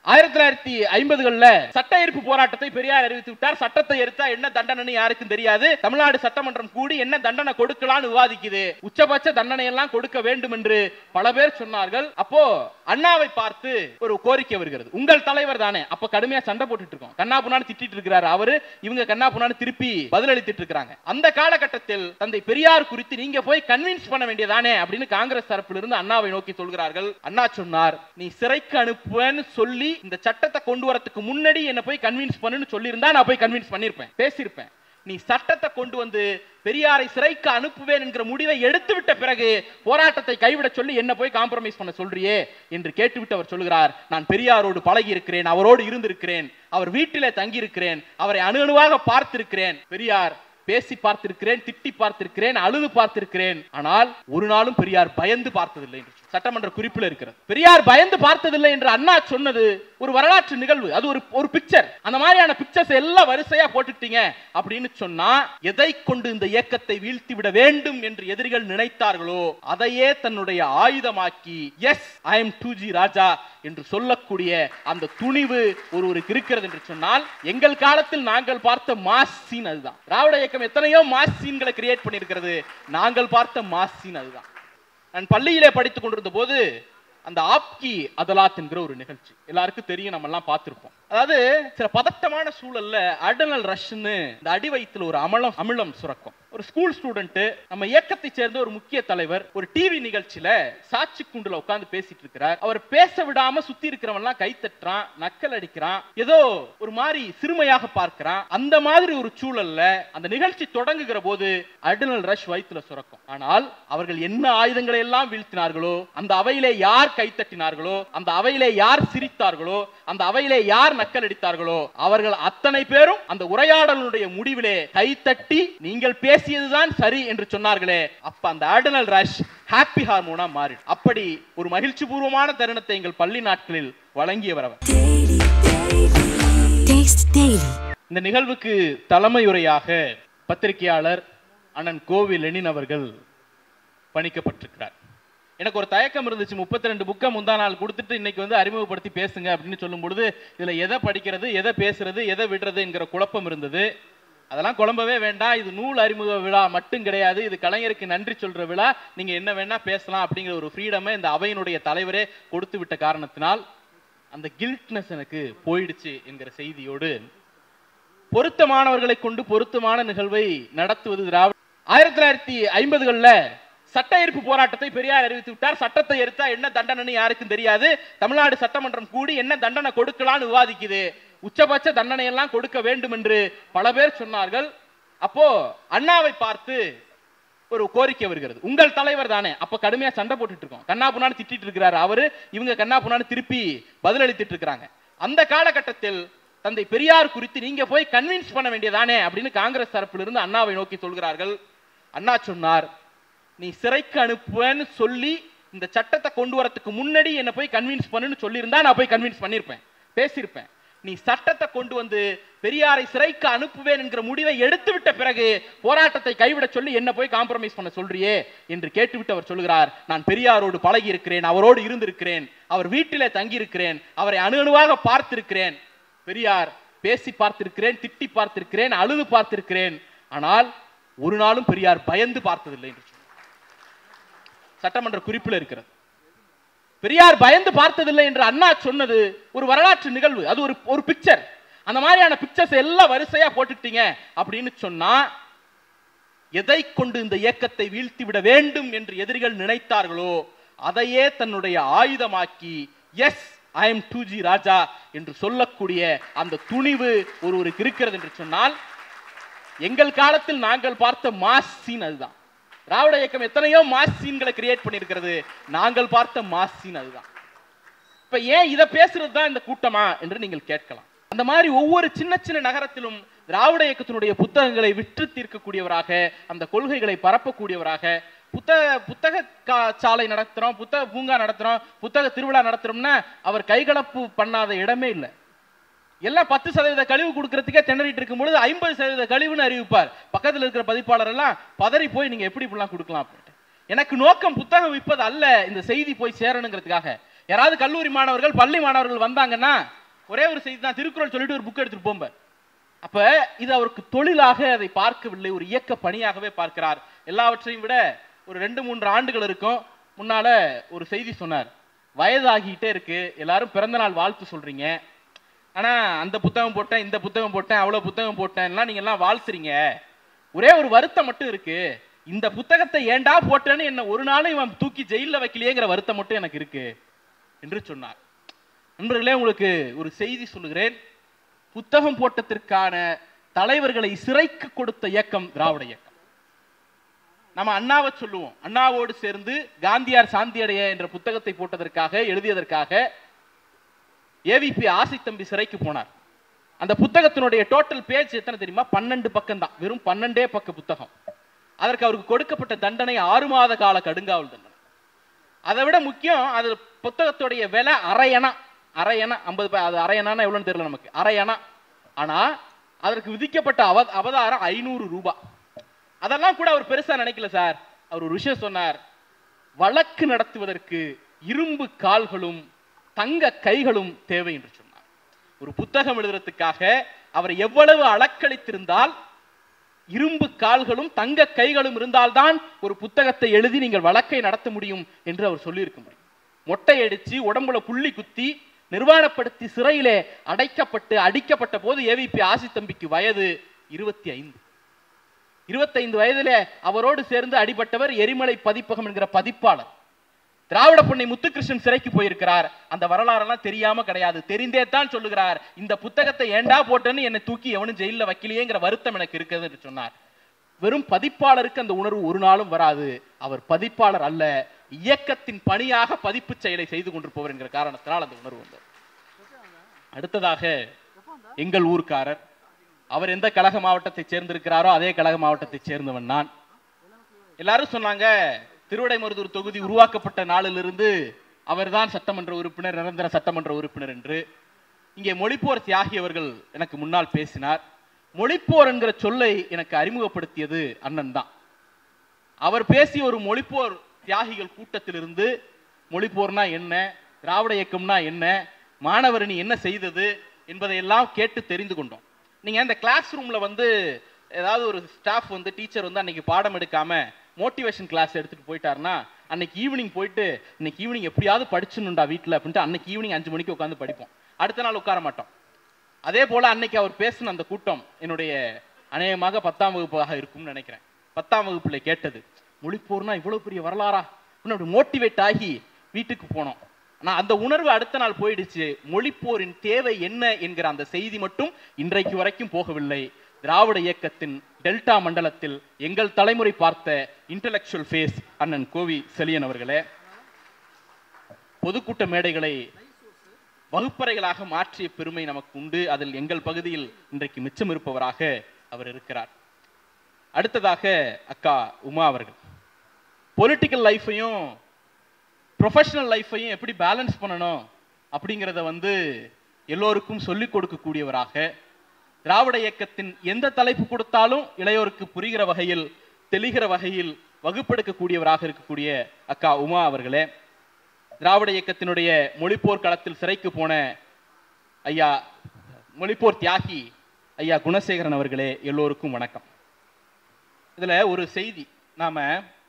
ஆயிரத்தி தொள்ளாயிரத்தி ஐம்பதுகள்ல சட்ட எரிப்பு போராட்டத்தை பெரியார் அறிவித்து விட்டார் சட்டத்தை எரித்தா என்ன தண்டனை யாருக்கும் தெரியாது தமிழ்நாடு சட்டமன்றம் கூடி என்ன தண்டனை கொடுக்கலாம்னு விவாதிக்குது உச்சபட்ச தண்டனை எல்லாம் கொடுக்க வேண்டும் என்று பல பேர் சொன்னார்கள் அப்போ அண்ணாவை பார்த்து ஒரு கோரிக்கை வருகிறது உங்கள் தலைவர் தானே அப்ப கடுமையா சண்டை போட்டுட்டு இருக்கோம் கண்ணா புண்ணான்னு திட்டிட்டு இருக்கிறாரு அவரு இவங்க கண்ணா புண்ணான்னு திருப்பி பதிலளித்துட்டு இருக்காங்க அந்த காலகட்டத்தில் தந்தை பெரியார் குறித்து நீங்க போய் கன்வின்ஸ் பண்ண வேண்டியதானே அப்படின்னு காங்கிரஸ் தரப்பில் இருந்து அண்ணாவை நோக்கி சொல்கிறார்கள் அண்ணா சொன்னார் நீ சிறைக்கு அனுப்புவேன்னு சொல்லி இந்த சட்டத்தை கொண்டு வரதுக்கு முன்னாடி என்ன போய் கன்வின்ஸ் பண்ணுன்னு சொல்லியிருந்தா நான் போய் கன்வின்ஸ் பண்ணிருப்பேன் பேசியிருப்பேன் நீ சட்டத்தை கொண்டு வந்து பெரியாரை சிறைக்கு அனுப்புவேன் என்கிற முடிவை எடுத்துவிட்ட பிறகு போராட்டத்தை கைவிட சொல்லி என்ன போய் காம்ப்ரமைஸ் பண்ண சொல்றியே என்று கேட்டுவிட்டு அவர் சொல்கிறார் நான் பெரியாரோடு பழகி இருக்கிறேன் அவரோடு இருந்திருக்கிறேன் அவர் வீட்டிலே தங்கி இருக்கிறேன் அவரை அணு அணுவாக பார்த்திருக்கிறேன் பெரியார் பேசி பார்த்திருக்கிறேன் திட்டி பார்த்திருக்கிறேன் அழுது பார்த்திருக்கிறேன் ஆனால் ஒரு நாளும் பெரியார் பயந்து பார்த்ததில்லை என்று சொன்னார். சட்டமன்ற குறிப்பில் இருக்கிறது பெரியார் பயந்து பார்த்ததில்லை என்று அண்ணா சொன்னது ஒரு வரலாற்று நிகழ்வு அது ஒரு ஒரு பிக்சர் அந்த மாதிரியான பிக்சர்ஸ் எல்லாம் வரிசையா போட்டுட்டீங்க அப்படின்னு சொன்னா எதை கொண்டு இந்த இயக்கத்தை வீழ்த்தி விட வேண்டும் என்று எதிரிகள் நினைத்தார்களோ அதையே தன்னுடைய ஆயுதமாக்கி S I M two G Raja என்று சொல்லக்கூடிய அந்த துணிவு ஒருவருக்கு இருக்கிறது என்று சொன்னால் எங்கள் காலத்தில் நாங்கள் பார்த்த மாஸ் சீன் அதுதான் திராவிட இயக்கம் எத்தனையோ மாஸ் சீன்களை கிரியேட் பண்ணியிருக்கிறது நாங்கள் பார்த்த மாஸ் சீன் அதுதான் நான் பள்ளியிலே படித்துக் கொண்டிருந்த போது அந்த ஆப்கி அதலாத் என்கிற ஒரு நிகழ்ச்சி எல்லாருக்கும் தெரியும் நம்ம எல்லாம் பார்த்திருப்போம் அதாவது சில பதட்டமான சூழல்ல அடனல் ரஷ்னு இந்த அடி வயித்துல ஒரு அமலம் அமிலம் சுரக்கும் ஒரு ஸ்கூல் ஸ்டூடெண்ட் நம்ம இயக்கத்தை சேர்ந்த ஒரு முக்கிய தலைவர் ஒரு டிவி நிகழ்ச்சியில சாட்சி குண்டுல உட்கார்ந்து பேசிட்டு இருக்கிறார் அவர் பேச விடாம சுத்தி இருக்கிறவன் எல்லாம் கை தட்டுறான் நக்கல் அடிக்கிறான் ஏதோ ஒரு மாதிரி சிறுமையாக பார்க்கிறான் அந்த மாதிரி ஒரு சூழல்ல அந்த நிகழ்ச்சி தொடங்குகிற போது அடினல் ரஷ் வயித்துல சுரக்கும் ஆனால் அவர்கள் என்ன ஆயுதங்களை எல்லாம் வீழ்த்தினார்களோ அந்த அவையிலே யார் கை தட்டினார்களோ அந்த அவையிலே யார் சிரித்தார்களோ அந்த அவையிலே யார் நக்கல் அடித்தார்களோ அவர்கள் அத்தனை பேரும் அந்த உரையாடலுடைய முடிவிலே கை தட்டி நீங்கள் பேசியதுதான் சரி என்று சொன்னார்களே அப்ப அந்த ஆர்டினல் ரஷ் ஹாப்பி ஹார்மோனா மாறி அப்படி ஒரு மகிழ்ச்சி பூர்வமான தருணத்தை எங்கள் பள்ளி நாட்களில் வழங்கியவர் அவர் Taste Daily. இந்த நிகழ்வுக்கு தலைமையுரையாக பத்திரிகையாளர் அண்ணன் கோவி லெனின் அவர்கள் பணிக்கப்பட்டிருக்கிறார் எனக்கு ஒரு தயக்கம் இருந்துச்சு முப்பத்தி ரெண்டு புக்கை முந்தா நாள் கொடுத்துட்டு இன்னைக்கு வந்து அறிமுகப்படுத்தி பேசுங்க அப்படின்னு சொல்லும் பொழுது இதுல எதை படிக்கிறது எதை பேசுறது எதை விடுறது என்கிற குழப்பம் இருந்தது அதெல்லாம் குழம்பவே வேண்டாம் இது நூல் அறிமுக விழா மட்டும் கிடையாது இது கலைஞருக்கு நன்றி சொல்ற விழா நீங்க என்ன வேணா பேசலாம் அப்படிங்கிற ஒரு ஃப்ரீடமை இந்த அவையினுடைய தலைவரே கொடுத்து விட்ட காரணத்தினால் அந்த கில்ட்னஸ் எனக்கு போயிடுச்சு என்கிற செய்தியோடு பொருத்தமானவர்களை கொண்டு பொருத்தமான நிகழ்வை நடத்துவது திராவிட ஆயிரத்தி தொள்ளாயிரத்தி ஐம்பதுகள்ல சட்ட எரிப்பு போராட்டத்தை பெரியார் அறிவித்து விட்டார் சட்டத்தை எரித்தா என்ன தண்டனை யாருக்கும் தெரியாது தமிழ்நாடு சட்டமன்றம் கூடி என்ன தண்டனை கொடுக்கலாம்னு விவாதிக்குது உச்சபட்ச தண்டனை எல்லாம் கொடுக்க வேண்டும் என்று பல பேர் சொன்னார்கள் அப்போ அண்ணாவை பார்த்து ஒரு கோரிக்கை வருகிறது உங்கள் தலைவர் தானே அப்ப கடுமையா சண்டை போட்டுட்டு இருக்கோம் கண்ணா புண்ணான்னு திட்டிட்டு இருக்கிறாரு அவரு இவங்க கண்ணா புண்ணான்னு திருப்பி பதிலளித்துட்டு இருக்கிறாங்க அந்த காலகட்டத்தில் தந்தை பெரியார் குறித்து நீங்க போய் கன்வின்ஸ் பண்ண வேண்டியதானே அப்படின்னு காங்கிரஸ் தரப்பில் இருந்து அண்ணாவை நோக்கி சொல்கிறார்கள் அண்ணா சொன்னார் நீ சிறைக்கு அனுப்புவேன்னு சொல்லி இந்த சட்டத்தை கொண்டு வரதுக்கு முன்னாடி என்ன போய் கன்வின்ஸ் பண்ணுன்னு சொல்லியிருந்தா நான் போய் கன்வின்ஸ் பண்ணியிருப்பேன் பேசியிருப்பேன் நீ சட்டத்தை கொண்டு வந்து பெரியாரை சிறைக்கு அனுப்புவேன் என்கிற முடிவை எடுத்துவிட்ட பிறகு போராட்டத்தை கைவிட சொல்லி என்ன போய் காம்ப்ரமைஸ் பண்ண சொல்றியே என்று கேட்டுவிட்டு அவர் சொல்கிறார் நான் பெரியாரோடு பழகி இருக்கிறேன் அவரோடு இருந்திருக்கிறேன் அவர் வீட்டிலே தங்கி இருக்கிறேன் அவரை அணு அணுவாக பார்த்திருக்கிறேன் பெரியார் பேசி பார்த்திருக்கிறேன் திட்டி பார்த்திருக்கிறேன் அழுது பார்த்திருக்கிறேன் ஆனால் ஒரு நாளும் பெரியார் பயந்து பார்த்ததில்லை என்று சொன்னார். சட்டமன்ற குறிப்பில் இருக்கிறது பெரியார் பயந்து பார்த்ததில்லை என்று அண்ணா சொன்னது ஒரு வரலாற்று நிகழ்வு அது ஒரு ஒரு பிக்சர் அந்த மாதிரியான பிக்சர்ஸ் எல்லாம் வரிசையா போட்டுட்டீங்க அப்படின்னு சொன்னா எதை கொண்டு இந்த இயக்கத்தை வீழ்த்தி விட வேண்டும் என்று எதிரிகள் நினைத்தார்களோ அதையே தன்னுடைய ஆயுதமாக்கி S I M two G Raja என்று சொல்லக்கூடிய அந்த துணிவு ஒருவருக்கு இருக்கிறது என்று சொன்னால் எங்கள் காலத்தில் நாங்கள் பார்த்த மாஸ் சீன் அதுதான் திராவிட இயக்கம் எத்தனையோ மாஸ் சீன்களை கிரியேட் பண்ணியிருக்கிறது நாங்கள் பார்த்த மாஸ் சீன் அதுதான் இப்ப ஏன் இதை பேசுறது தான் இந்த கூட்டமா என்று நீங்கள் கேட்கலாம் அந்த மாதிரி ஒவ்வொரு சின்ன சின்ன நகரத்திலும் திராவிட இயக்கத்தினுடைய புத்தகங்களை விற்று தீர்க்கக்கூடியவராக அந்த கொள்கைகளை பரப்பக்கூடியவராக புத்தக புத்தக கா- சாலை நடத்துறோம் புத்தக பூங்கா நடத்துறோம் புத்தக திருவிழா நடத்துறோம்னா அவர் கைகலப்பு பண்ணாத இடமே இல்லை எல்லாம் பத்து சதவீத கழிவு கொடுக்கறதுக்கே திணறிட்டு இருக்கும் பொழுது ஐம்பது சதவீத கழிவுன்னு அறிவிப்பார் பக்கத்தில் இருக்கிற பதிப்பாளர் எல்லாம் பதறி போய் நீங்க எப்படி இப்படிலாம் கொடுக்கலாம் அப்படின்ட்டு எனக்கு நோக்கம் புத்தகம் விற்பது அல்ல இந்த செய்தி போய் சேரணுங்கிறதுக்காக யாராவது கல்லூரி மாணவர்கள் பள்ளி மாணவர்கள் வந்தாங்கன்னா ஒரே ஒரு செய்தி தான் திருக்குறள் சொல்லிட்டு ஒரு புக் எடுத்துட்டு போம்ப அப்ப இது அவருக்கு தொழிலாக அதை பார்க்கவில்லை ஒரு இயக்க பணியாகவே பார்க்கிறார் எல்லாவற்றையும் விட ஒரு ரெண்டு மூன்று ஆண்டுகள் இருக்கும் முன்னால ஒரு செய்தி சொன்னார் வயதாகிட்டே இருக்கு எல்லாரும் பிறந்த நாள் வாழ்த்து சொல்றீங்க ஆனா அந்த புத்தகம் போட்டேன் இந்த புத்தகம் போட்டேன் அவ்வளவு புத்தகம் போட்டேன்லாம் நீங்க எல்லாம் வாழ்த்துறீங்க ஒரே ஒரு வருத்தம் மட்டும் இருக்கு இந்த புத்தகத்தை ஏன்டா போட்டேன்னு என்ன ஒரு நாளும் இவன் தூக்கி ஜெயில வைக்கலையேங்கிற வருத்தம் மட்டும் எனக்கு இருக்கு என்று சொன்னார் நண்பர்களே உங்களுக்கு ஒரு செய்தி சொல்லுகிறேன் புத்தகம் போட்டதற்கான தலைவர்களை சிறைக்கு கொடுத்த இயக்கம் திராவிட இயக்கம் நம்ம அண்ணாவை சொல்லுவோம் அண்ணாவோடு சேர்ந்து காந்தியார் சாந்தியடைய என்ற புத்தகத்தை போட்டதற்காக எழுதியதற்காக ஏவிபி ஆசி தம்பி சிறைக்கு போனார் அந்த புத்தகத்தினுடைய டோட்டல் பேஜ் எத்தனை தெரியுமா பன்னெண்டு பக்கம் தான் வெறும் பன்னெண்டே பக்க புத்தகம் அதற்கு அவருக்கு கொடுக்கப்பட்ட தண்டனை ஆறு மாத கால கடுங்காவல் தண்டனை அதை விட முக்கியம் அது புத்தகத்துடைய விலை அரையணா அரையணா ஐம்பது பை- அது அரையணான்னா எவ்வளோன்னு தெரியல நமக்கு அரையணா ஆனா அதற்கு விதிக்கப்பட்ட அவ அவதாரம் ஐநூறு ரூபாய் அதெல்லாம் கூட அவர் பெருசா நினைக்கல சார் அவர் ஒரு விஷயம் சொன்னார் வழக்கு நடத்துவதற்கு இரும்பு கால்களும் தங்க கைகளும் தேவை என்று சொன்னார் ஒரு புத்தகம் எழுதுறதுக்காக அவர் எவ்வளவு அளக்களித்திருந்தால் இரும்பு கால்களும் தங்க கைகளும் இருந்தால்தான் ஒரு புத்தகத்தை எழுதி நீங்கள் வழக்கை நடத்த முடியும் என்று அவர் சொல்லியிருக்க முடியும் மொட்டை அடிச்சு உடம்புல புள்ளி குத்தி நிர்வாணப்படுத்தி சிறையிலே அடைக்கப்பட்டு அடிக்கப்பட்ட போது ஏவிபி ஆசி தம்பிக்கு வயது இருபத்தி ஐந்து இருபத்தைந்து வயதிலே அவரோடு சேர்ந்து அடிபட்டவர் எரிமலை பதிப்பகம் என்கிற பதிப்பாளர் திராவிட பொன்னை முத்துகிருஷ்ணன் சிறைக்கு போயிருக்கிறார் அந்த வரலாறெல்லாம் தெரியாம கிடையாது தெரிந்தே தான் சொல்லுகிறார் இந்த புத்தகத்தை ஏண்டா போட்டேன்னு என்னை தூக்கி எவனும் ஜெயில வைக்கலையேங்கிற வருத்தம் எனக்கு இருக்குது என்று சொன்னார் வெறும் பதிப்பாளருக்கு அந்த உணர்வு ஒரு நாளும் வராது அவர் பதிப்பாளர் அல்ல இயக்கத்தின் பணியாக பதிப்பு செயலை செய்து கொண்டிருப்பவர் என்கிற காரணத்தினால் அந்த உணர்வு வந்தது அடுத்ததாக எங்கள் ஊர்க்காரர் அவர் எந்த கழக மாவட்டத்தை சேர்ந்திருக்கிறாரோ அதே கழக மாவட்டத்தை சேர்ந்தவன் நான் எல்லாரும் சொன்னாங்க திருவிடைமருதூர் தொகுதி உருவாக்கப்பட்ட நாளிலிருந்து அவர்தான் சட்டமன்ற உறுப்பினர் நிரந்தர சட்டமன்ற உறுப்பினர் என்று இங்கே மொழிப்போர் தியாகி அவர்கள் எனக்கு முன்னால் பேசினார் மொழிப்போர் என்கிற சொல்லை எனக்கு அறிமுகப்படுத்தியது அண்ணன் தான் அவர் பேசிய ஒரு மொழிப்போர் தியாகிகள் கூட்டத்திலிருந்து மொழிப்போர்னா என்ன திராவிட இயக்கம்னா என்ன மாணவரணி என்ன செய்தது என்பதையெல்லாம் கேட்டு தெரிந்து கொண்டோம் நீங்க இந்த கிளாஸ் ரூம்ல வந்து ஏதாவது ஒரு ஸ்டாஃப் வந்து டீச்சர் வந்து அன்னைக்கு பாடம் எடுக்காம மோட்டிவேஷன் கிளாஸ் எடுத்துட்டு போயிட்டாருன்னா அன்னைக்கு ஈவினிங் போயிட்டு இன்னைக்கு ஈவினிங் எப்படியாவது படிச்சுணுண்டா வீட்டில் அப்படின்ட்டு அன்னைக்கு ஈவினிங் அஞ்சு மணிக்கு உட்காந்து படிப்போம் அடுத்த நாள் உட்கார மாட்டோம் அதே போல அன்னைக்கு அவர் பேசின அந்த கூட்டம் என்னுடைய அநேகமாக பத்தாம் வகுப்பாக இருக்கும்னு நினைக்கிறேன் பத்தாம் வகுப்புல கேட்டது மொழிப்போர்னா இவ்வளவு பெரிய வரலாறா அப்படின்னு அப்படி மோட்டிவேட் ஆகி வீட்டுக்கு போனோம் ஆனா அந்த உணர்வு அடுத்த நாள் போயிடுச்சு மொழிப்போரின் தேவை என்ன என்கிற அந்த செய்தி மட்டும் இன்றைக்கு வரைக்கும் போகவில்லை திராவிட இயக்கத்தின் டெல்டா மண்டலத்தில் எங்கள் தலைமுறை பார்த்த இன்டலெக்சுவல் ஃபேஸ் அண்ணன் கோவி செலியன் அவர்களே பொதுக்கூட்ட மேடைகளை வகுப்பறைகளாக மாற்றிய பெருமை நமக்கு உண்டு அதில் எங்கள் பகுதியில் இன்றைக்கு மிச்சம் இருப்பவராக அவர் இருக்கிறார் அடுத்ததாக அக்கா உமா அவர்கள் பொலிட்டிக்கல் லைஃபையும் ப்ரொஃபஷனல் லைஃபையும் எப்படி பேலன்ஸ் பண்ணணும் அப்படிங்கிறத வந்து எல்லோருக்கும் சொல்லிக் கொடுக்கக்கூடியவராக திராவிட இயக்கத்தின் எந்த தலைப்பு கொடுத்தாலும் இளையோருக்கு புரிகிற வகையில் தெளிகிற வகையில் வகுப்பெடுக்கக்கூடியவராக இருக்கக்கூடிய அக்கா உமா அவர்களே திராவிட இயக்கத்தினுடைய மொழிப்போர் களத்தில் சிறைக்கு போன ஐயா மொழிப்போர் தியாகி ஐயா குணசேகரன் அவர்களே எல்லோருக்கும் வணக்கம் இதுல ஒரு செய்தி நாம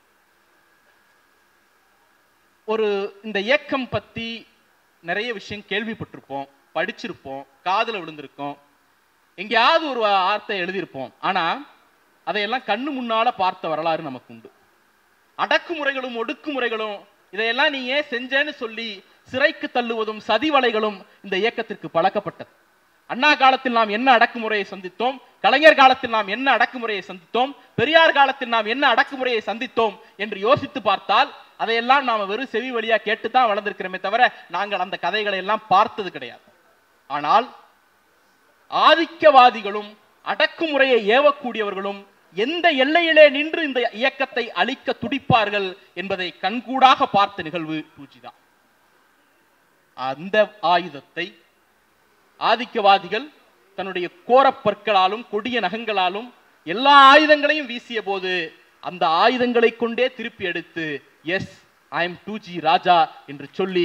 ஒரு இந்த இயக்கம் பத்தி நிறைய விஷயம் கேள்விப்பட்டிருப்போம் படிச்சிருப்போம் காதுல விழுந்திருக்கோம் எங்கேயாவது ஒரு வார்த்தை எழுதியிருப்போம் ஆனா அதையெல்லாம் கண்ணு முன்னால பார்த்த வரலாறு நமக்கு உண்டு அடக்குமுறைகளும் ஒடுக்குமுறைகளும் இதையெல்லாம் நீ ஏன் செஞ்சேன்னு சொல்லி சிறைக்கு தள்ளுவதும் சதிவலைகளும் இந்த இயக்கத்திற்கு பழக்கப்பட்டது அண்ணா காலத்தில் நாம் என்ன அடக்குமுறையை சந்தித்தோம் கலைஞர் காலத்தில் நாம் என்ன அடக்குமுறையை சந்தித்தோம் பெரியார் காலத்தில் நாம் என்ன அடக்குமுறையை சந்தித்தோம் என்று யோசித்து பார்த்தால் அதையெல்லாம் நாம வெறும் செவி வழியா கேட்டு தான் வளர்ந்திருக்கிறோமே தவிர நாங்கள் அந்த கதைகளை எல்லாம் பார்த்தது கிடையாது ஆனால் ஆதிக்கவாதிகளும் அடக்குமுறையை ஏவக்கூடியவர்களும் எந்த எல்லையிலே நின்று இந்த இயக்கத்தை அழிக்க துடிப்பார்கள் என்பதை கண்கூடாக பார்த்த நிகழ்வு டூஜி தான் அந்த ஆயுதத்தை ஆதிக்கவாதிகள் தன்னுடைய கோரப்பற்களாலும் கொடிய நகங்களாலும் எல்லா ஆயுதங்களையும் வீசிய போது அந்த ஆயுதங்களை கொண்டே திருப்பி எடுத்து S I M two G Raja என்று சொல்லி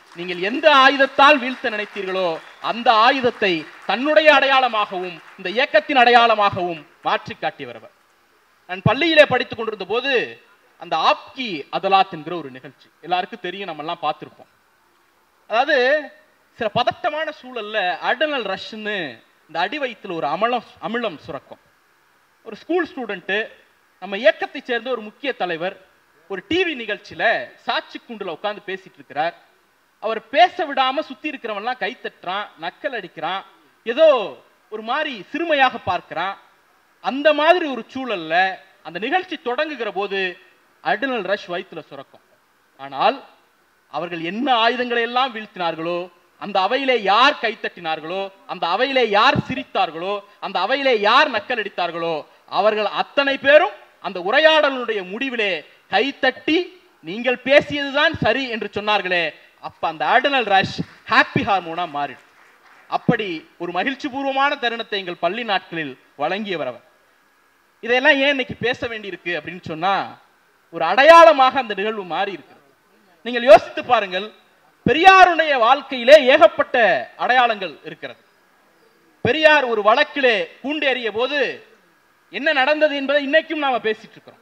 நீங்கள் எந்த ஆயுதத்தால் வீழ்த்த நினைத்தீர்களோ அந்த ஆயுதத்தை தன்னுடைய அடையாளமாகவும் இந்த இயக்கத்தின் அடையாளமாகவும் மாற்றி காட்டியவர் அவர் நான் பள்ளியிலே படித்துக் கொண்டிருந்த போது அந்த ஆப்கி அதலாத் என்கிற ஒரு நிகழ்ச்சி எல்லாருக்கும் தெரியும் நம்ம எல்லாம் பார்த்திருப்போம் அதாவது சில பதட்டமான சூழல்ல அடனல் ரஷ்னு இந்த அடி வயித்துல ஒரு அமலம் அமிலம் சுரக்கும் ஒரு ஸ்கூல் ஸ்டூடெண்ட் நம்ம இயக்கத்தை சேர்ந்த ஒரு முக்கிய தலைவர் ஒரு டிவி நிகழ்ச்சியில சாட்சி குண்டுல உட்கார்ந்து பேசிட்டு இருக்கிறார் அவர் பேச விடாம சுத்தி இருக்கிறவன்லாம் கை தட்டுறான் நக்கல் அடிக்கிறான் ஏதோ ஒரு மாதிரி சிறுமையாக பார்க்கிறான் அந்த மாதிரி ஒரு சூழல்ல அந்த நிகழ்ச்சி தொடங்குகிற போது அடினல் ரஷ் வயித்துல சுரக்கும் ஆனால் அவர்கள் என்ன ஆயுதங்களை எல்லாம் வீழ்த்தினார்களோ அந்த அவையிலே யார் கைத்தட்டினார்களோ அந்த அவையிலே யார் சிரித்தார்களோ அந்த அவையிலே யார் நக்கல் அடித்தார்களோ அவர்கள் அத்தனை பேரும் அந்த உரையாடலுடைய முடிவிலே கைத்தட்டி நீங்கள் பேசியதுதான் சரி என்று சொன்னார்களே அப்ப அந்த ஆர்டினல் ரஷ் ஹாப்பி ஹார்மோனா மாறிடும் அப்படி ஒரு மகிழ்ச்சி பூர்வமான தருணத்தை எங்கள் பள்ளி நாட்களில் வழங்கியவர் அவர் இதையெல்லாம் ஏன் இன்னைக்கு பேச வேண்டியிருக்கு அப்படின்னு சொன்னா ஒரு அடையாளமாக அந்த நிகழ்வு மாறி இருக்கிறது நீங்கள் யோசித்து பாருங்கள் பெரியாருடைய வாழ்க்கையிலே ஏகப்பட்ட அடையாளங்கள் இருக்கிறது பெரியார் ஒரு வழக்கிலே கூண்டேறிய போது என்ன நடந்தது என்பதை இன்னைக்கும் நாம பேசிட்டு இருக்கிறோம்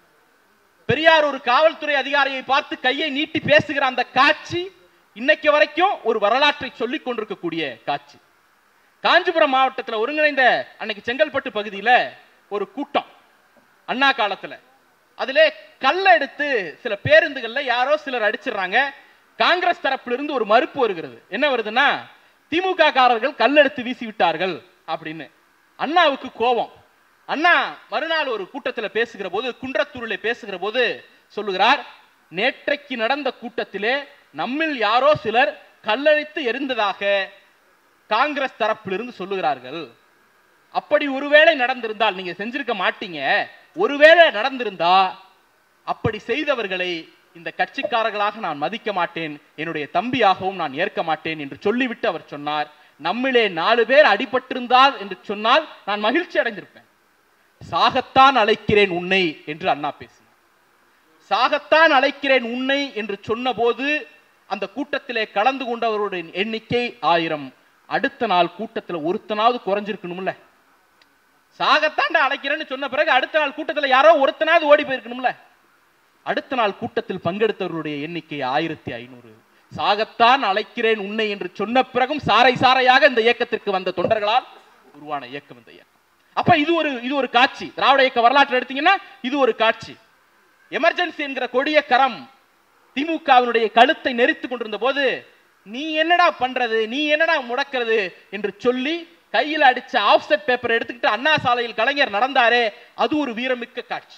பெரியார் ஒரு காவல்துறை அதிகாரியை பார்த்து கையை நீட்டி பேசுகிற அந்த காட்சி இன்னைக்கு வரைக்கும் ஒரு வரலாற்றை சொல்லிக் கொண்டிருக்கக்கூடிய காட்சி காஞ்சிபுரம் மாவட்டத்தில் ஒருங்கிணைந்த அன்னைக்கு செங்கல்பட்டு பகுதியில ஒரு கூட்டம் அண்ணா காலத்துல அதிலே கல்ல எடுத்து சில பேருந்துகள்ல யாரோ சிலர் அடிச்சிடுறாங்க காங்கிரஸ் தரப்புல இருந்து ஒரு மறுப்பு வருகிறது என்ன வருதுன்னா திமுக காரர்கள் கல்லெடுத்து வீசி விட்டார்கள் அப்படின்னு அண்ணாவுக்கு கோபம் அண்ணா மறுநாள் ஒரு கூட்டத்துல பேசுகிற போது குன்றத்தூரிலே பேசுகிற போது சொல்லுகிறார் நேற்றைக்கு நடந்த கூட்டத்திலே நம்மில் யாரோ சிலர் கல்லழித்து எரிந்ததாக காங்கிரஸ் தரப்பிலிருந்து சொல்லுகிறார்கள் அப்படி ஒருவேளை நடந்திருந்தால் நீங்க செஞ்சிருக்க மாட்டீங்க ஒருவேளை நடந்திருந்தா அப்படி செய்தவர்களை இந்த கட்சிக்காரர்களாக நான் மதிக்க மாட்டேன் என்னுடைய தம்பியாகவும் நான் ஏற்க மாட்டேன் என்று சொல்லிவிட்டு அவர் சொன்னார் நம்மிலே நாலு பேர் அடிபட்டிருந்தால் என்று சொன்னால் நான் மகிழ்ச்சி அடைந்திருப்பேன் சாகத்தான் அழைக்கிறேன் உன்னை என்று அண்ணா பேசினார் சாகத்தான் அழைக்கிறேன் உன்னை என்று சொன்னபோது அந்த கூட்டத்திலே கலந்து கொண்டவருடைய எண்ணிக்கை ஆயிரம் அடுத்த நாள் கூட்டத்துல ஒருத்தனாவது குறைஞ்சிருக்கணும்ல சாகத்தாண்ட அழைக்கிறேன்னு சொன்ன பிறகு அடுத்த நாள் கூட்டத்துல யாரோ ஒருத்தனாவது ஓடி போயிருக்கணும்ல அடுத்த நாள் கூட்டத்தில் பங்கெடுத்தவர்களுடைய எண்ணிக்கை ஆயிரத்தி ஐநூறு சாகத்தான் அழைக்கிறேன் உன்னை என்று சொன்ன பிறகும் சாறை சாறையாக இந்த இயக்கத்திற்கு வந்த தொண்டர்களால் உருவான இயக்கம் இந்த இயக்கம் அப்ப இது ஒரு இது ஒரு காட்சி திராவிட இயக்க வரலாற்று எடுத்தீங்கன்னா இது ஒரு காட்சி எமர்ஜென்சி என்கிற கொடிய கரம் திமுகவினுடைய கழுத்தை நெரித்து கொண்டிருந்த போது நீ என்னடா பண்றது நீ என்னடா முடக்கிறது என்று சொல்லி கையில் அடிச்ச ஆஃப்செட் பேப்பர் எடுத்துக்கிட்டு அண்ணா சாலையில் கலைஞர் நடந்தாரே அது ஒரு வீரமிக்க காட்சி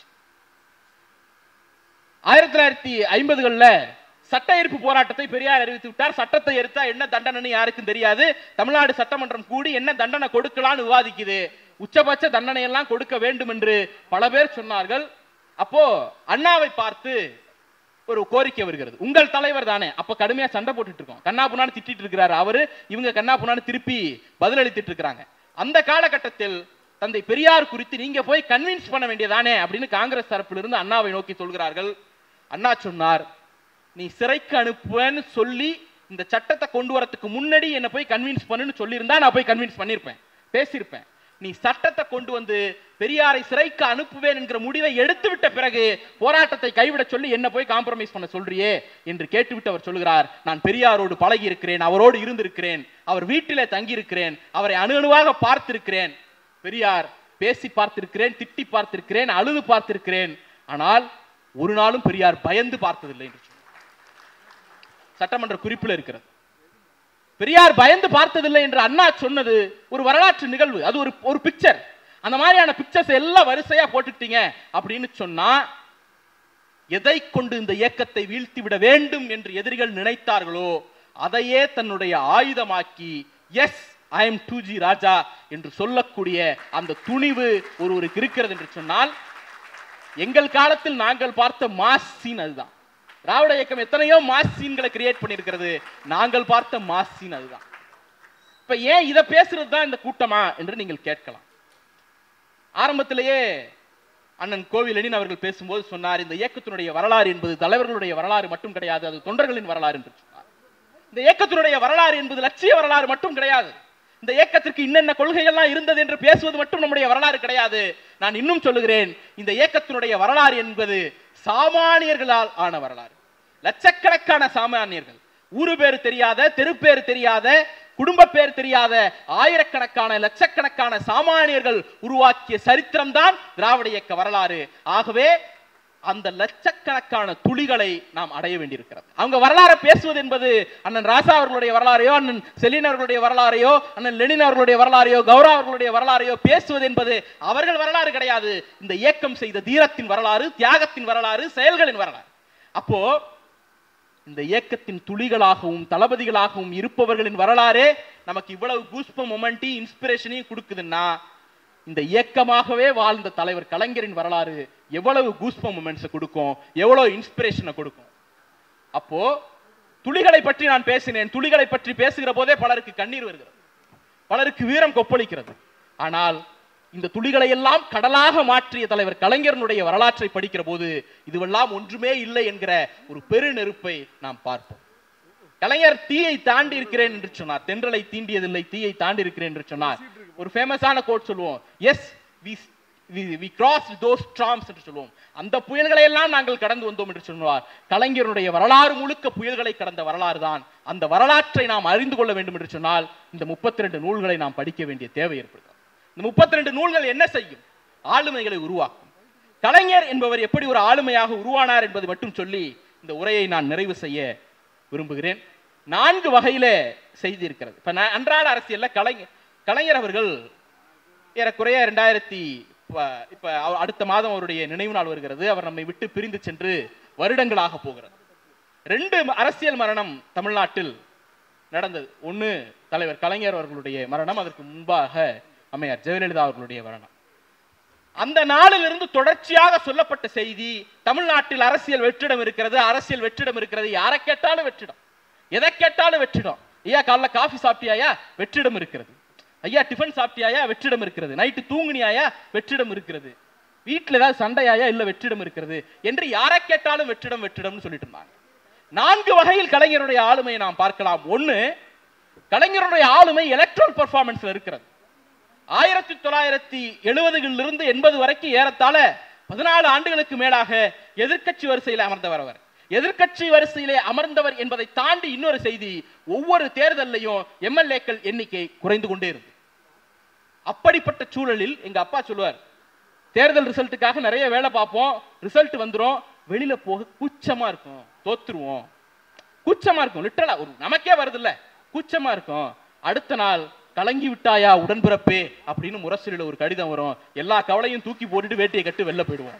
ஆயிரத்தி தொள்ளாயிரத்தி ஐம்பதுகள்ல சட்ட எரிப்பு போராட்டத்தை பெரியார் அறிவித்து விட்டார் சட்டத்தை எரித்தா என்ன தண்டனைன்னு யாருக்கும் தெரியாது தமிழ்நாடு சட்டமன்றம் கூடி என்ன தண்டனை கொடுக்கலாம்னு விவாதிக்குது உச்சபட்ச தண்டனை எல்லாம் கொடுக்க வேண்டும் என்று பல பேர் சொன்னார்கள் அப்போ அண்ணாவை பார்த்து ஒரு கோரிக்கை வருகிறது உங்கள் தலைவர் தானே அப்ப கடுமையா சண்டை போட்டுட்டு இருக்கோம் கண்ணா புண்ணான்னு திட்டிட்டு இருக்கிறாரு அவரு இவங்க கண்ணா புண்ணான்னு திருப்பி பதிலளித்துட்டு இருக்கிறாங்க அந்த காலகட்டத்தில் தந்தை பெரியார் குறித்து நீங்க போய் கன்வின்ஸ் பண்ண வேண்டியதானே அப்படின்னு காங்கிரஸ் தரப்பிலிருந்து அண்ணாவை நோக்கி சொல்கிறார்கள் அண்ணா சொன்னார் நீ சிறைக்கு அனுப்புவேன்னு சொல்லி இந்த சட்டத்தை கொண்டு வரதுக்கு முன்னாடி என்ன போய் கன்வின்ஸ் பண்ணுன்னு சொல்லியிருந்தா நான் போய் கன்வின்ஸ் பண்ணியிருப்பேன் பேசியிருப்பேன் நீ சட்டத்தை கொண்டு வந்து பெரியாரை சிறைக்கு அனுப்புவேன் என்கிற முடிவை எடுத்து விட்ட பிறகு போராட்டத்தை கைவிட சொல்லி என்ன போய் காம்ப்ரமைஸ் பண்ண சொல்றியே என்று கேட்டுவிட்டு அவர் சொல்கிறார் நான் பெரியாரோடு பழகி இருக்கிறேன் அவரோடு இருந்திருக்கிறேன் அவர் வீட்டிலே தங்கி இருக்கிறேன் அவரை அணு அணுவாக பார்த்திருக்கிறேன் பெரியார் பேசி பார்த்திருக்கிறேன் திட்டி பார்த்திருக்கிறேன் அழுது பார்த்திருக்கிறேன் ஆனால் ஒரு நாளும் பெரியார் பயந்து பார்த்ததில்லை என்று சொன்னார் சட்டமன்ற குறிப்பில் இருக்கிறது பெரியார் பயந்து பார்த்ததில்லை என்று அண்ணா சொன்னது ஒரு வரலாற்று நிகழ்வு அது ஒரு ஒரு பிக்சர் அந்த மாதிரியான பிக்சர்ஸ் எல்லாம் வரிசையா போட்டுட்டீங்க அப்படின்னு சொன்னா எதை கொண்டு இந்த இயக்கத்தை வீழ்த்தி விட வேண்டும் என்று எதிரிகள் நினைத்தார்களோ அதையே தன்னுடைய ஆயுதமாக்கி S I M two G Raja என்று சொல்லக்கூடிய அந்த துணிவு ஒருவருக்கு இருக்கிறது என்று சொன்னால் எங்கள் காலத்தில் நாங்கள் பார்த்த மாஸ் சீன் அதுதான் திராவிட இயக்கம் எத்தனையோ மாஸ் சீன்களை கிரியேட் பண்ணியிருக்கிறது நாங்கள் பார்த்த மாஸ் சீன் அதுதான் இப்ப ஏன் இதை பேசுறது தான் இந்த கூட்டமா என்று நீங்கள் கேட்கலாம் ஆரம்பத்திலேயே அண்ணன் கோவிலனின் அவர்கள் பேசும்போது சொன்னார் இந்த இயக்கத்தினுடைய வரலாறு என்பது தலைவர்களுடைய வரலாறு மட்டும் கிடையாது அது தொண்டர்களின் வரலாறு என்று சொன்னார் இந்த இயக்கத்தினுடைய வரலாறு என்பது லட்சிய வரலாறு மட்டும் கிடையாது இந்த இயக்கத்திற்கு இன்னென்ன கொள்கைகள்லாம் இருந்தது என்று பேசுவது மட்டும் நம்முடைய வரலாறு கிடையாது நான் இன்னும் சொல்லுகிறேன் இந்த இயக்கத்தினுடைய வரலாறு என்பது சாமானியர்களால் ஆன வரலாறு லட்சக்கணக்கான சாமானியர்கள் ஊரு பேர் தெரியாத தெரு பேர் தெரியாத குடும்ப பேர் தெரியாத ஆயிரக்கணக்கான லட்சக்கணக்கான சாமானியர்கள் உருவாக்கிய சரித்திரம்தான் திராவிட இயக்க வரலாறு ஆகவே அந்த லட்சக்கணக்கான துளிகளை நாம் அடைய வேண்டியிருக்கிறது அவங்க வரலாறை பேசுவது என்பது அண்ணன் ராசா அவர்களுடைய வரலாறையோ அண்ணன் செலின் அவர்களுடைய வரலாறையோ அண்ணன் லெனின் அவர்களுடைய வரலாறையோ கௌரவ அவர்களுடைய வரலாறையோ பேசுவது என்பது அவர்கள் வரலாறு கிடையாது இந்த இயக்கம் செய்த தீரத்தின் வரலாறு தியாகத்தின் வரலாறு செயல்களின் வரலாறு அப்போ இந்த இயக்கத்தின் துளிகளாகவும் தளபதிகளாகவும் இருப்பவர்களின் வரலாறே நமக்கு இவ்வளவு கூஸ்ப மொமெண்டி இன்ஸ்பிரேஷனையும் கொடுக்குதுன்னா இந்த இயக்கமாகவே வாழ்ந்த தலைவர் கலைஞரின் வரலாறு எவ்வளவு கூஸ்ப மொமெண்ட்ஸை கொடுக்கும் எவ்வளவு இன்ஸ்பிரேஷனை கொடுக்கும் அப்போ துளிகளை பற்றி நான் பேசினேன் துளிகளை பற்றி பேசுகிற போதே பலருக்கு கண்ணீர் வருகிறது பலருக்கு வீரம் கொப்பளிக்கிறது ஆனால் இந்த துளிகளை எல்லாம் கடலாக மாற்றிய தலைவர் கலைஞரனுடைய வரலாற்றை படிக்கிற போது இதுவெல்லாம் ஒன்றுமே இல்லை என்கிற ஒரு பெரு நெருப்பை நாம் பார்ப்போம் கலைஞர் தீயை தாண்டி இருக்கிறேன் என்று சொன்னார் தென்றலை தீண்டியதில்லை தீயை தாண்டி இருக்கிறேன் என்று சொன்னார் ஒரு ஃபேமஸான கோட் சொல்லுவோம் as we we cross those trams என்று சொல்லுவோம் அந்த புயல்களை எல்லாம் நாங்கள் கடந்து வந்தோம் என்று சொன்னார் கலைஞருடைய வரலாறு முழுக்க புயல்களை கடந்த வரலாறு தான் அந்த வரலாற்றை நாம் அறிந்து கொள்ள வேண்டும் என்று சொன்னால் இந்த முப்பத்தி ரெண்டு நூல்களை நாம் படிக்க வேண்டிய தேவை ஏற்படுகிறது இந்த முப்பத்தி ரெண்டு நூல்கள் என்ன செய்யும் ஆளுமைகளை உருவாக்கும் கலைஞர் என்பவர் எப்படி ஒரு ஆளுமையாக உருவானார் என்பது மட்டும் சொல்லி இந்த உரையை நான் நிறைவு செய்ய விரும்புகிறேன் நான்கு வகையில செய்தி இருக்கிறது இப்ப நான் அன்றாட அரசியல்ல கலைஞர் கலைஞர் அவர்கள் ஏறக்குறைய ரெண்டாயிரத்தி இப்ப அவ- அடுத்த மாதம் அவருடைய நினைவு நாள் வருகிறது அவர் நம்மை விட்டு பிரிந்து சென்று வருடங்களாக போகிறது ரெண்டு ம- அரசியல் மரணம் தமிழ்நாட்டில் நடந்தது ஒன்னு தலைவர் கலைஞர் அவர்களுடைய மரணம் அதற்கு முன்பாக அம்மையார் ஜெயலலிதா அவர்களுடைய மரணம் அந்த நாளிலிருந்து தொடர்ச்சியாக சொல்லப்பட்ட செய்தி தமிழ்நாட்டில் அரசியல் வெற்றிடம் இருக்கிறது அரசியல் வெற்றிடம் இருக்கிறது யாரை கேட்டாலும் வெற்றிடம் எதை கேட்டாலும் வெற்றிடம் ஐயா காலைல காஃபி சாப்பிட்டியாயா வெற்றிடம் இருக்கிறது ஐயா டிஃபன் சாப்பிட்டியாயா வெற்றிடம் இருக்கிறது நைட்டு தூங்குனியாயா வெற்றிடம் இருக்கிறது வீட்டில் ஏதாவது சண்டையாயா இல்ல வெற்றிடம் இருக்கிறது என்று யாரை கேட்டாலும் வெற்றிடம் வெற்றிடம்னு சொல்லிட்டு இருந்தாங்க நான்கு வகையில் கலைஞருடைய ஆளுமையை நாம் பார்க்கலாம் ஒன்னு கலைஞருடைய ஆளுமை எலக்ட்ரல் பெர்ஃபார்மன்ஸ்ல இருக்கிறது ஆயிரத்தி தொள்ளாயிரத்தி எழுபதுகளிலிருந்து எண்பது வரைக்கும் ஏறத்தாழ பதினாலு ஆண்டுகளுக்கு மேலாக எதிர்க்கட்சி வரிசையில் அமர்ந்தவர் அவர் எதிர்க்கட்சி வரிசையிலே அமர்ந்தவர் என்பதை தாண்டி இன்னொரு செய்தி ஒவ்வொரு தேர்தலையும் எம்எல்ஏக்கள் எண்ணிக்கை குறைந்து கொண்டே இருக்கு அப்படிப்பட்ட சூழலில் எங்க அப்பா சொல்லுவார் தேர்தல் ரிசல்ட்டுக்காக நிறைய வேலை பார்ப்போம் ரிசல்ட் வந்துரும் வெளியில போக கூச்சமா இருக்கும் தோத்துருவோம் கூச்சமா இருக்கும் லிட்டரலா ஒரு நமக்கே வருது இல்ல கூச்சமா இருக்கும் அடுத்த நாள் கலங்கி விட்டாயா உடன்பிறப்பே அப்படின்னு முரசொலியில ஒரு கடிதம் வரும் எல்லா கவலையும் தூக்கி போட்டுட்டு வேட்டியை கட்டு வெளில போயிடுவோம்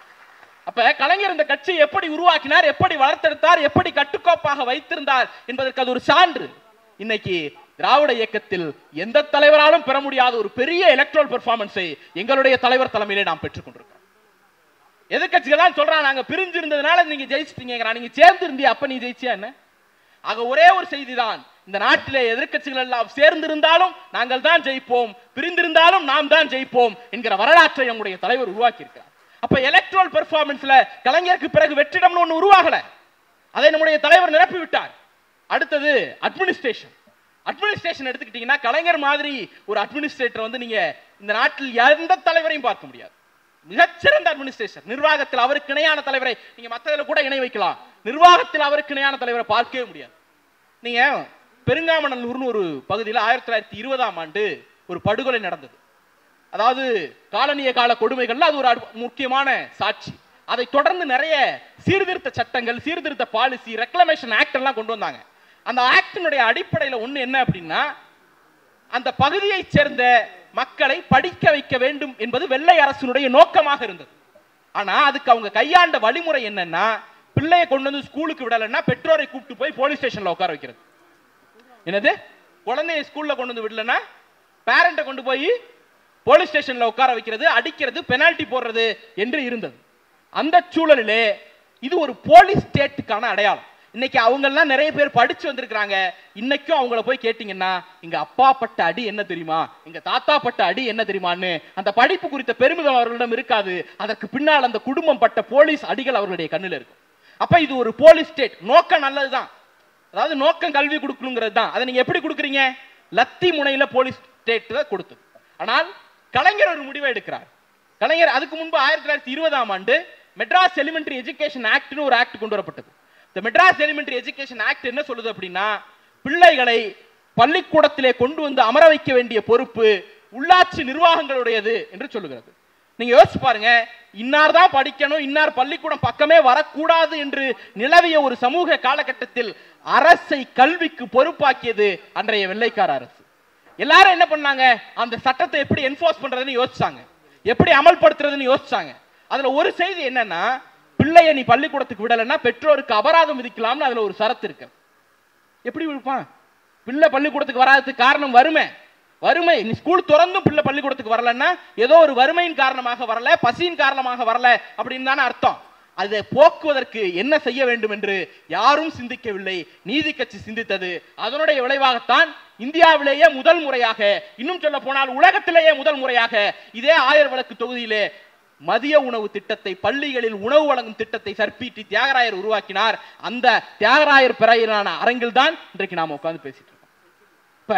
அப்ப கலைஞர் இந்த கட்சியை எப்படி உருவாக்கினார் எப்படி வளர்த்தெடுத்தார் எப்படி கட்டுக்கோப்பாக வைத்திருந்தார் என்பதற்கு அது ஒரு சான்று இன்னைக்கு திராவிட இயக்கத்தில் எந்த தலைவராலும் பெற முடியாத ஒரு பெரிய எலக்ட்ரல் பெர்ஃபார்மன்ஸை எங்களுடைய தலைவர் தலைமையிலே நாம் பெற்றுக் கொண்டிருக்கிறோம் எதிர்கட்சிகள் சொல்றான் நாங்க பிரிஞ்சு இருந்ததுனால நீங்க ஜெயிச்சிட்டீங்க நீங்க சேர்ந்து இருந்தியா அப்ப நீ ஜெயிச்சியா என்ன ஆக ஒரே ஒரு செய்தி தான் இந்த நாட்டிலே எதிர்க்கட்சிகள் எல்லாம் சேர்ந்திருந்தாலும் நாங்கள் தான் ஜெயிப்போம் பிரிந்திருந்தாலும் நாம் தான் ஜெயிப்போம் என்கிற வரலாற்றை நம்முடைய தலைவர் உருவாக்கி இருக்கிறார் அப்ப எலக்ட்ரல் பெர்ஃபார்மன்ஸ்ல கலைஞருக்கு பிறகு வெற்றிடம்னு ஒண்ணு உருவாகல அதை நம்முடைய தலைவர் நிரப்பி விட்டார் அடுத்தது அட்மினிஸ்ட்ரேஷன் அட்மினிஸ்ட்ரேஷன் எடுத்துக்கிட்டீங்கன்னா கலைஞர் மாதிரி ஒரு அட்மினிஸ்ட்ரேட்டர் வந்து நீங்க இந்த நாட்டில் எந்த தலைவரையும் பார்க்க முடியாது மிகச்சிறந்த அட்மினிஸ்ட்ரேஷன் நிர்வாகத்தில் அவருக்கு இணையான தலைவரை நீங்க மத்ததுல கூட இணை வைக்கலாம் நிர்வாகத்தில் அவருக்கு இணையான தலைவரை பார்க்கவே முடியாது நீங்க பெருங்காமநல்லூர்னு ஒரு பகுதியில் ஆயிரத்தி தொள்ளாயிரத்தி இருபதாம் ஆண்டு ஒரு படுகொலை நடந்தது அதாவது காலனிய கால கொடுமைகள்ல அது ஒரு அடு- முக்கியமான சாட்சி அதை தொடர்ந்து நிறைய சீர்திருத்த சட்டங்கள் சீர்திருத்த பாலிசி ரெக்ளமேஷன் ஆக்ட் எல்லாம் கொண்டு வந்தாங்க அந்த ஆக்டினுடைய அடிப்படையில ஒண்ணு என்ன அப்படின்னா அந்த பகுதியைச் சேர்ந்த மக்களை படிக்க வைக்க வேண்டும் என்பது வெள்ளை அரசினுடைய நோக்கமாக இருந்தது ஆனா அதுக்கு அவங்க கையாண்ட வழிமுறை என்னன்னா பிள்ளையை கொண்டு வந்து ஸ்கூலுக்கு விடலைன்னா பெற்றோரை கூப்பிட்டு போய் போலீஸ் ஸ்டேஷன்ல உட்கார வைக்கிறது என்னது குழந்தைய ஸ்கூல்ல கொண்டு வந்து விடலன்னா பேரண்ட்டை கொண்டு போய் போலீஸ் ஸ்டேஷன்ல உட்கார வைக்கிறது அடிக்கிறது பெனால்டி போடுறது என்று இருந்தது அந்த சூழலிலே இது ஒரு போலீஸ் ஸ்டேட்டுக்கான அடையாளம் இன்னைக்கு அவங்க எல்லாம் நிறைய பேர் படிச்சு வந்திருக்கிறாங்க இன்னைக்கும் அவங்கள போய் கேட்டீங்கன்னா எங்க அப்பா பட்ட அடி என்ன தெரியுமா எங்க தாத்தா பட்ட அடி என்ன தெரியுமான்னு அந்த படிப்பு குறித்த பெருமிதம் அவர்களிடம் இருக்காது அதற்கு பின்னால் அந்த குடும்பம் பட்ட போலீஸ் அடிகள் அவர்களுடைய கண்ணில் இருக்கும் அப்ப இது ஒரு போலீஸ் ஸ்டேட் நோக்கம் நல்லதுதான் அதாவது நோக்கம் கல்வி கொடுக்கணுங்கிறது தான் அதை நீங்க எப்படி கொடுக்குறீங்க லத்தி முனையில போலீஸ் ஸ்டேட் கொடுத்தது ஆனால் கலைஞர் ஒரு முடிவை எடுக்கிறார் கலைஞர் அதுக்கு முன்பு ஆயிரத்தி தொள்ளாயிரத்தி இருபதாம் ஆண்டு மெட்ராஸ் எலிமெண்டரி எஜுகேஷன் ஆக்ட்னு ஒரு ஆக்ட் கொண்டு வரப்பட்டது இந்த மெட்ராஸ் எலிமெண்டரி எஜுகேஷன் ஆக்ட் என்ன சொல்லுது அப்படின்னா பிள்ளைகளை பள்ளிக்கூடத்திலே கொண்டு வந்து அமர வைக்க வேண்டிய பொறுப்பு உள்ளாட்சி நிர்வாகங்களுடையது என்று சொல்லுகிறது நீங்க யோசிச்சு பாருங்க இன்னார் தான் படிக்கணும் இன்னார் பள்ளிக்கூடம் பக்கமே வரக்கூடாது என்று நிலவிய ஒரு சமூக காலகட்டத்தில் அரசை கல்விக்கு பொறுப்பாக்கியது அன்றைய வெள்ளைக்கார அரசு எல்லாரும் என்ன பண்ணாங்க அந்த சட்டத்தை எப்படி என்ஃபோர்ஸ் பண்றதுன்னு யோசிச்சாங்க எப்படி அமல்படுத்துறதுன்னு யோசிச்சாங்க அதுல ஒரு செய்தி என்னன்னா பிள்ளைய நீ பள்ளிக்கூடத்துக்கு விடலைன்னா பெற்றோருக்கு அபராதம் விதிக்கலாம்னு அதுல ஒரு சரத்து இருக்கு எப்படி விழுப்பான் பிள்ளை பள்ளிக்கூடத்துக்கு வராததுக்கு காரணம் வறுமை வறுமை நீ ஸ்கூல் திறந்தும் பிள்ளை பள்ளிக்கூடத்துக்கு வரலன்னா ஏதோ ஒரு வறுமையின் காரணமாக வரல பசியின் காரணமாக வரல அப்படின்னு தானே அர்த்தம் அதை போக்குவதற்கு என்ன செய்ய வேண்டும் என்று யாரும் சிந்திக்கவில்லை நீதி கட்சி சிந்தித்தது அதனுடைய விளைவாகத்தான் இந்தியாவிலேயே முதல் முறையாக இன்னும் சொல்ல போனால் உலகத்திலேயே முதல் முறையாக இதே ஆயர் விளக்கு தொகுதியிலே மதிய உணவு திட்டத்தை பள்ளிகளில் உணவு வழங்கும் திட்டத்தை சர்பிடி தியாகராயர் உருவாக்கினார் அந்த தியாகராயர் பெறையிலான அரங்கில் தான் இன்றைக்கு நாம உட்கார்ந்து பேசிட்டு இருக்கோம் இப்ப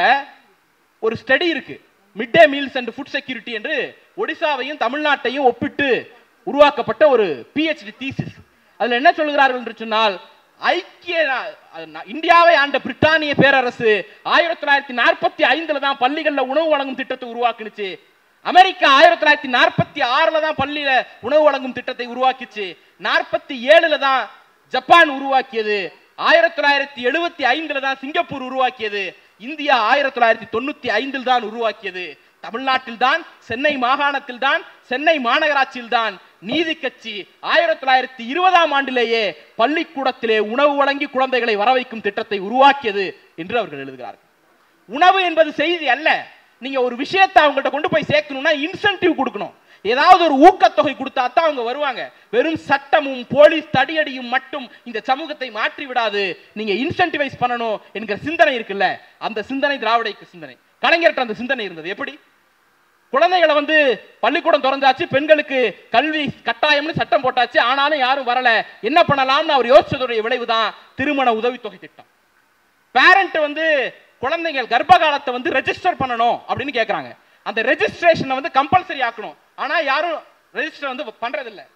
ஒரு ஸ்டடி இருக்கு mid day meals and food security என்று ஒடிசாவையும் தமிழ்நாட்டையும் ஒப்பிட்டு உருவாக்கப்பட்ட ஒரு பிஹெச்டி தீசிஸ் அதுல என்ன சொல்கிறார்கள் என்று சொன்னால் ஐக்கிய நா- அது நா- இந்தியாவை ஆண்ட பிரிட்டானிய பேரரசு ஆயிரத்தி தொள்ளாயிரத்தி நாற்பத்தி ஐந்துல தான் பள்ளிகள்ல உணவு வழங்கும் திட்டத்தை உருவாக்குனுச்சு அமெரிக்கா ஆயிரத்தி தொள்ளாயிரத்தி நாற்பத்தி ஆறுல தான் பள்ளியில உணவு வழங்கும் திட்டத்தை உருவாக்கிச்சு நாற்பத்தி ஏழுல தான் ஜப்பான் உருவாக்கியது ஆயிரத்தி தொள்ளாயிரத்தி எழுபத்தி ஐந்துல தான் சிங்கப்பூர் உருவாக்கியது இந்தியா ஆயிரத்தி தொள்ளாயிரத்தி தொண்ணூத்தி ஐந்தில் தான் உருவாக்கியது தமிழ்நாட்டில் தான் சென்னை மாகாணத்தில் தான் சென்னை மாநகராட்சியில் தான் நீதி கட்சி ஆயிரத்தி தொள்ளாயிரத்தி இருபதாம் ஆண்டிலேயே பள்ளிக்கூடத்திலே உணவு வழங்கி குழந்தைகளை வரவைக்கும் திட்டத்தை உருவாக்கியது என்று அவர்கள் எழுதுகிறார்கள் உணவு என்பது செய்தி அல்ல நீங்க ஒரு விஷயத்தை அவங்கள்ட்ட கொண்டு போய் சேர்க்கணும்னா இன்சென்டிவ் கொடுக்கணும் ஏதாவது ஒரு ஊக்கத்தொகை கொடுத்தா தான் அவங்க வருவாங்க வெறும் சட்டமும் போலீஸ் தடியடியும் மட்டும் இந்த சமூகத்தை மாற்றி விடாது நீங்க இன்சென்டிவைஸ் பண்ணணும் என்கிற சிந்தனை இருக்குல்ல அந்த சிந்தனை திராவிட இயக்க சிந்தனை கலைஞர்கிட்ட அந்த சிந்தனை இருந்தது எப்படி குழந்தைகளை வந்து பள்ளிக்கூடம் திறந்தாச்சு பெண்களுக்கு கல்வி கட்டாயம்னு சட்டம் போட்டாச்சு ஆனாலும் யாரும் வரல என்ன பண்ணலாம்னு அவர் யோசிச்சதுடைய விளைவுதான் திருமண உதவித்தொகை திட்டம் பேரண்ட் வந்து குழந்தைங்க கர்ப்ப காலத்தை வந்து ரெஜிஸ்டர் பண்ணணும் அப்படின்னு கேக்குறாங்க அந்த ரெஜிஸ்ட்ரேஷனை வந்து கம்பல்சரி ஆக்கணும் ஆனா யாரும் ரெஜிஸ்டர் வந்து பண்றது இல்ல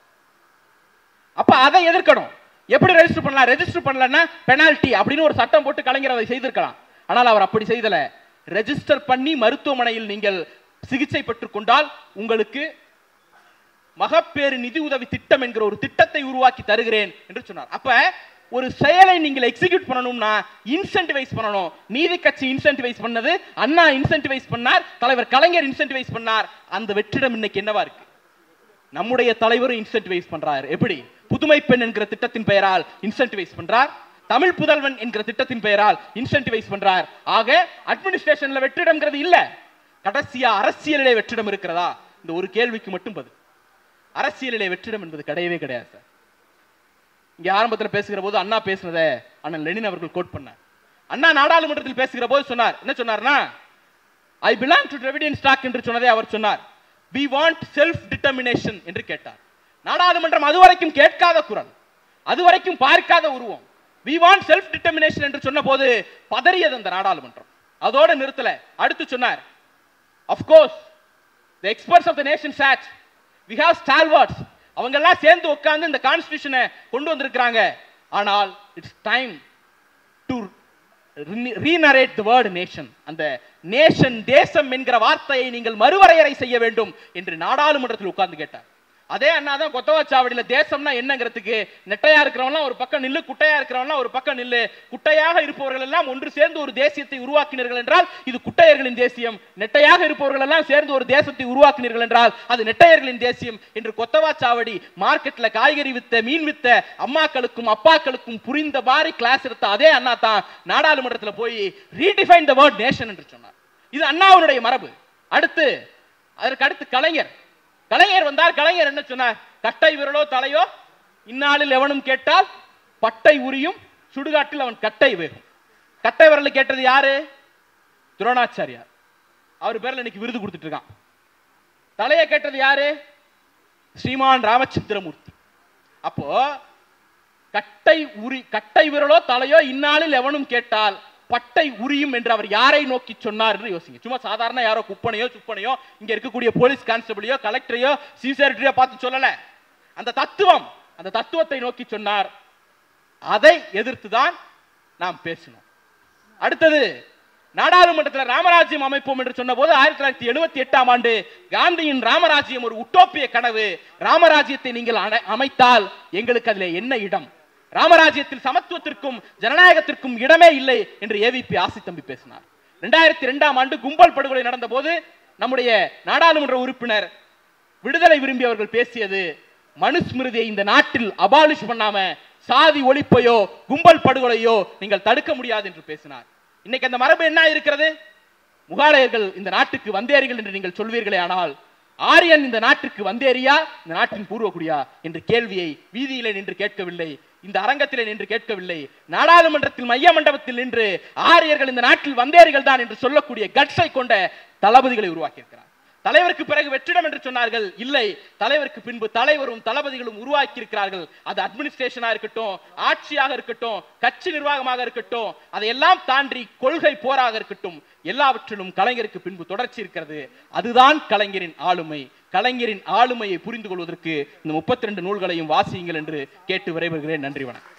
அப்ப அதை எதிர்க்கணும் எப்படி ரெஜிஸ்டர் பண்ணலாம் ரெஜிஸ்டர் பண்ணலன்னா பெனால்டி அப்படின்னு ஒரு சட்டம் போட்டு கலைஞர் அதை செய்திருக்கலாம் ஆனால் அவர் அப்படி செய்தல ரெஜிஸ்டர் பண்ணி மருத்துவமனையில் நீங்கள் சிகிச்சை பெற்றுக் கொண்டால் உங்களுக்கு மகப்பேறு நிதி உதவி திட்டம் என்கிற ஒரு திட்டத்தை உருவாக்கி தருகிறேன் என்று சொன்னார் அப்ப ஒரு செயலை நீங்கள் எக்ஸிக்யூட் பண்ணணும்னா இன்சென்டிவைஸ் பண்ணணும் நீதி கட்சி இன்சென்டிவைஸ் பண்ணது அண்ணா இன்சென்டிவைஸ் பண்ணார் தலைவர் கலைஞர் இன்சென்டிவைஸ் பண்ணார் அந்த வெற்றிடம் இன்னைக்கு என்னவா இருக்கு நம்முடைய தலைவரும் இன்சென்டிவைஸ் பண்றார் எப்படி புதுமை பெண் என்கிற திட்டத்தின் பெயரால் இன்சென்டிவைஸ் பண்றார் தமிழ் புதல்வன் என்கிற திட்டத்தின் பெயரால் இன்சென்டிவைஸ் பண்றார் ஆக அட்மினிஸ்ட்ரேஷன்ல வெற்றிடம்ங்கிறது இல்ல கடைசியா அரசியலிலே வெற்றிடம் இருக்கிறதா இந்த ஒரு கேள்விக்கு மட்டும் பதில் அரசியலிலே வெற்றிடம் என்பது கிடையவே கிடையாது சார் இங்க ஆரம்பத்தில் பேசுகிற போது அண்ணா பேசுனத அண்ணன் லெனின் அவர்கள் கோட் பண்ணார் அண்ணா நாடாளுமன்றத்தில் பேசுகிற போது சொன்னார் என்ன சொன்னார்னா I belong to Dravidian stock என்று சொன்னதை அவர் சொன்னார் வி வாண்ட் செல்ஃப் டிட்டர்மினேஷன் என்று கேட்டார் நாடாளுமன்றம் அதுவரைக்கும் கேட்காத குரல் அதுவரைக்கும் பார்க்காத உருவம் வி வாண்ட் செல்ஃப் டிட்டர்மினேஷன் என்று சொன்ன போது பதறியது அந்த நாடாளுமன்றம் அதோட நிறுத்தல அடுத்து சொன்னார் of course the experts of the nation sat we have stalwarts அவங்க எல்லாம் சேர்ந்து உட்கார்ந்து இந்த கான்ஸ்டிடியூஷனை கொண்டு வந்திருக்கிறாங்க ஆனால் it's time to renarrate the word nation அந்த நேஷன் தேசம் என்கிற வார்த்தையை நீங்கள் மறுவரையறை செய்ய வேண்டும் என்று நாடாளுமன்றத்தில் உட்கார்ந்து கேட்டார் அதே அண்ணா தான் கொத்தவாச்சாவடியில தேசம்னா என்னங்கிறதுக்கு நெட்டையா இருக்கிறவன்லாம் ஒரு பக்கம் நில்லு குட்டையா இருக்கிறவன்லாம் ஒரு பக்கம் நில்லு குட்டையாக இருப்பவர்கள் எல்லாம் ஒன்று சேர்ந்து ஒரு தேசியத்தை உருவாக்கினீர்கள் என்றால் இது குட்டையர்களின் தேசியம் நெட்டையாக இருப்பவர்கள் எல்லாம் சேர்ந்து ஒரு தேசத்தை உருவாக்கினீர்கள் என்றால் அது நெட்டையர்களின் தேசியம் என்று கொத்தவாச்சாவடி மார்க்கெட்ல காய்கறி வித்த மீன் வித்த அம்மாக்களுக்கும் அப்பாக்களுக்கும் புரிந்த மாதிரி கிளாஸ் எடுத்த அதே அண்ணா தான் நாடாளுமன்றத்துல போய் ரீடிஃபைன் த வேர்ட் நேஷன் என்று சொன்னார் இது அண்ணாவுடைய மரபு அடுத்து அதற்கு அடுத்து கலைஞர் கலைஞர் வந்தார் கலைஞர் என்ன சொன்னார் கட்டை விரலோ தலையோ இந்நாளில் எவனும் கேட்டால் பட்டை உரியும் சுடுகாட்டில் அவன் கட்டை வேகும் கட்டை விரல் கேட்டது யாரு துரோணாச்சாரியார் அவர் பேர்ல இன்னைக்கு விருது கொடுத்துட்டு இருக்கான் தலையை கேட்டது யாரு ஸ்ரீமான் ராமச்சந்திரமூர்த்தி அப்போ கட்டை உரி கட்டை விரலோ தலையோ இந்நாளில் எவனும் கேட்டால் பட்டை உரியும் என்று அவர் யாரை நோக்கி சொன்னார் என்று யோசிங்க சும்மா சாதாரண யாரோ குப்பனையோ சுப்பனையோ இங்க இருக்கக்கூடிய போலீஸ் கான்ஸ்டபிளையோ கலெக்டரையோ சீசரிட்டியோ பார்த்து சொல்லல அந்த தத்துவம் அந்த தத்துவத்தை நோக்கி சொன்னார் அதை எதிர்த்துதான் நாம் பேசணும் அடுத்தது நாடாளுமன்றத்தில் ராமராஜ்யம் அமைப்போம் என்று சொன்னபோது ஆயிரத்தி தொள்ளாயிரத்தி எழுபத்தி எட்டாம் ஆண்டு காந்தியின் ராமராஜ்யம் ஒரு உட்டோப்பிய கனவு ராமராஜ்யத்தை நீங்கள் அணை- அமைத்தால் எங்களுக்கு அதில் என்ன இடம் ராமராஜ்யத்தில் சமத்துவத்திற்கும் ஜனநாயகத்திற்கும் இடமே இல்லை என்று ஏவிபி ஆசி தம்பி பேசினார் ரெண்டாயிரத்தி ரெண்டாம் ஆண்டு கும்பல் படுகொலை நடந்த போது நம்முடைய நாடாளுமன்ற உறுப்பினர் விடுதலை விரும்பி அவர்கள் பேசியது மனுஸ்மிருதியை இந்த நாட்டில் அபாலிஷ் பண்ணாம சாதி ஒழிப்பையோ கும்பல் படுகொலையோ நீங்கள் தடுக்க முடியாது என்று பேசினார் இன்னைக்கு அந்த மரபு என்ன இருக்கிறது முகாலயர்கள் இந்த நாட்டுக்கு வந்தேறிகள் என்று நீங்கள் சொல்வீர்களே ஆனால் ஆரியன் இந்த நாட்டுக்கு வந்தேறியா இந்த நாட்டின் பூர்வகுடியா என்ற கேள்வியை வீதியிலே நின்று கேட்கவில்லை இந்த அரங்கத்திலே நின்று கேட்கவில்லை நாடாளுமன்றத்தில் மைய மண்டபத்தில் நின்று ஆரியர்கள் இந்த நாட்டில் வந்தேறிகள் தான் என்று சொல்லக்கூடிய கட்ஸை கொண்ட தளபதிகளை உருவாக்கியிருக்கிறார் தலைவருக்கு பிறகு வெற்றிடம் என்று சொன்னார்கள் இல்லை தலைவருக்கு பின்பு தலைவரும் தளபதிகளும் உருவாக்கி இருக்கிறார்கள் அது அட்மினிஸ்ட்ரேஷனா இருக்கட்டும் ஆட்சியாக இருக்கட்டும் கட்சி நிர்வாகமாக இருக்கட்டும் அதையெல்லாம் தாண்டி கொள்கை போராக இருக்கட்டும் எல்லாவற்றிலும் கலைஞருக்கு பின்பு தொடர்ச்சி இருக்கிறது அதுதான் கலைஞரின் ஆளுமை கலைஞரின் ஆளுமையை புரிந்து கொள்வதற்கு இந்த முப்பத்தி ரெண்டு நூல்களையும் வாசியுங்கள் என்று கேட்டு விரைவுகிறேன் நன்றி வணக்கம்